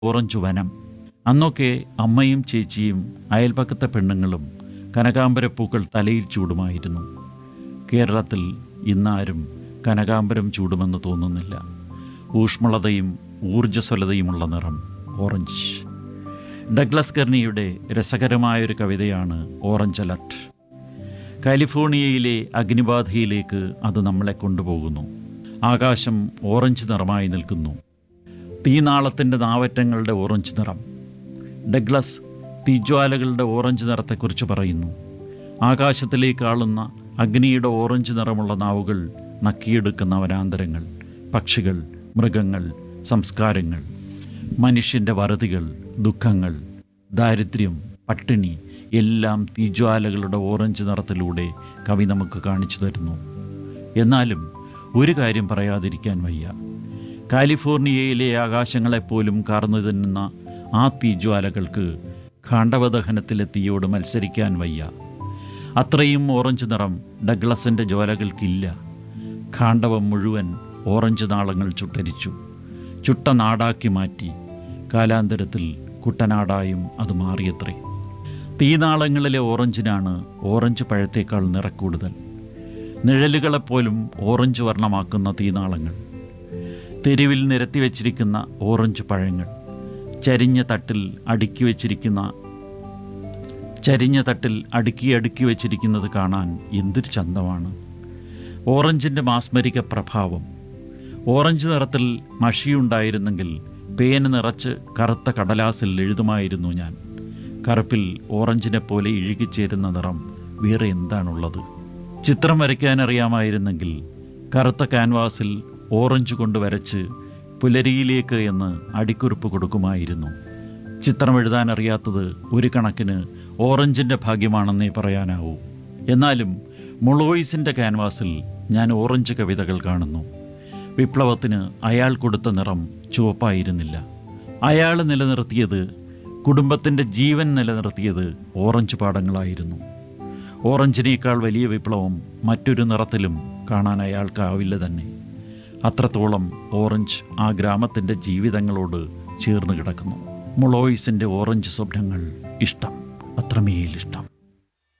orange വനം അന്നൊക്കെ അമ്മയും ചേച്ചിയും അയൽപക്കത്തെ പെണ്ണുങ്ങളും കനകാമ്പരപ്പൂക്കൾ തലയിൽ ചൂടുമായിരുന്നു കേരളത്തിൽ ഇന്നാരും കനകാമ്പരം ചൂടുമെന്ന് തോന്നുന്നില്ല ഊഷ്മളതയും ഊർജ്ജസ്വലതയുമുള്ള നിറം ഓറഞ്ച് ഡഗ്ലസ് കെർണിയുടെ രസകരമായൊരു കവിതയാണ് ഓറഞ്ച് അലർട്ട് കാലിഫോർണിയയിലെ അഗ്നിബാധയിലേക്ക് അത് നമ്മളെ കൊണ്ടുപോകുന്നു ആകാശം ഓറഞ്ച് നിറമായി നിൽക്കുന്നു തീനാളത്തിൻ്റെ നാവറ്റങ്ങളുടെ ഓറഞ്ച് നിറം ഡഗ്ലസ് തീജ്വാലകളുടെ ഓറഞ്ച് നിറത്തെക്കുറിച്ച് പറയുന്നു ആകാശത്തിലേക്ക് ആളുന്ന അഗ്നിയുടെ ഓറഞ്ച് നിറമുള്ള നാവുകൾ നക്കിയെടുക്കുന്ന വനാന്തരങ്ങൾ പക്ഷികൾ മൃഗങ്ങൾ സംസ്കാരങ്ങൾ മനുഷ്യൻ്റെ വറുതികൾ ദുഃഖങ്ങൾ ദാരിദ്ര്യം പട്ടിണി എല്ലാം തീജ്വാലകളുടെ ഓറഞ്ച് നിറത്തിലൂടെ കവി നമുക്ക് കാണിച്ചു തരുന്നു എന്നാലും ഒരു കാര്യം പറയാതിരിക്കാൻ വയ്യ കാലിഫോർണിയയിലെ ആകാശങ്ങളെപ്പോലും കാർന്നു തിന്നുന്ന ആ തീജ്വാലകൾക്ക് ഖാണ്ഡവദഹനത്തിലെ തീയോട് മത്സരിക്കാൻ വയ്യ അത്രയും ഓറഞ്ച് നിറം ഡഗ്ലസിൻ്റെ ജ്വാലകൾക്കില്ല ഖാണ്ഡവം മുഴുവൻ ഓറഞ്ച് നാളങ്ങൾ ചുട്ടരിച്ചു ചുട്ട നാടാക്കി മാറ്റി കാലാന്തരത്തിൽ കുട്ടനാടായും അത് മാറിയത്രേ തീനാളങ്ങളിലെ ഓറഞ്ചിനാണ് ഓറഞ്ച് പഴത്തേക്കാൾ നിറക്കൂടുതൽ നിഴലുകളെപ്പോലും ഓറഞ്ച് വർണ്ണമാക്കുന്ന തീനാളങ്ങൾ തെരുവിൽ നിരത്തി വച്ചിരിക്കുന്ന ഓറഞ്ച് പഴങ്ങൾ ചരിഞ്ഞ തട്ടിൽ അടുക്കി വച്ചിരിക്കുന്ന ചരിഞ്ഞ തട്ടിൽ അടുക്കി അടുക്കി വച്ചിരിക്കുന്നത് കാണാൻ എന്തൊരു ചന്തമാണ് ഓറഞ്ചിൻ്റെ മാസ്മരിക പ്രഭാവം ഓറഞ്ച് നിറത്തിൽ മഷിയുണ്ടായിരുന്നെങ്കിൽ പേന നിറച്ച് കറുത്ത കടലാസിൽ എഴുതുമായിരുന്നു ഞാൻ കറുപ്പിൽ ഓറഞ്ചിനെ പോലെ ഇഴുകിച്ചേരുന്ന നിറം വേറെ എന്താണുള്ളത് ചിത്രം വരയ്ക്കാൻ അറിയാമായിരുന്നെങ്കിൽ കറുത്ത ക്യാൻവാസിൽ ഓറഞ്ച് കൊണ്ട് വരച്ച് പുലരിയിലേക്ക് എന്ന് അടിക്കുറിപ്പ് കൊടുക്കുമായിരുന്നു ചിത്രം എഴുതാൻ അറിയാത്തത് ഒരു കണക്കിന് ഓറഞ്ചിൻ്റെ ഭാഗ്യമാണെന്നേ പറയാനാവൂ എന്നാലും മുളോയിസിൻ്റെ ക്യാൻവാസിൽ ഞാൻ ഓറഞ്ച് കവിതകൾ കാണുന്നു വിപ്ലവത്തിന് അയാൾ കൊടുത്ത നിറം ചുവപ്പായിരുന്നില്ല അയാൾ നിലനിർത്തിയത് കുടുംബത്തിൻ്റെ ജീവൻ നിലനിർത്തിയത് ഓറഞ്ച് പാടങ്ങളായിരുന്നു ഓറഞ്ചിനേക്കാൾ വലിയ വിപ്ലവം മറ്റൊരു നിറത്തിലും കാണാൻ അയാൾക്കാവില്ല തന്നെ അത്രത്തോളം ഓറഞ്ച് ആ ഗ്രാമത്തിൻ്റെ ജീവിതങ്ങളോട് ചേർന്ന് കിടക്കുന്നു മുളോയിസിൻ്റെ ഓറഞ്ച് സ്വപ്നങ്ങൾ ഇഷ്ടം അത്രമേൽ ഇഷ്ടം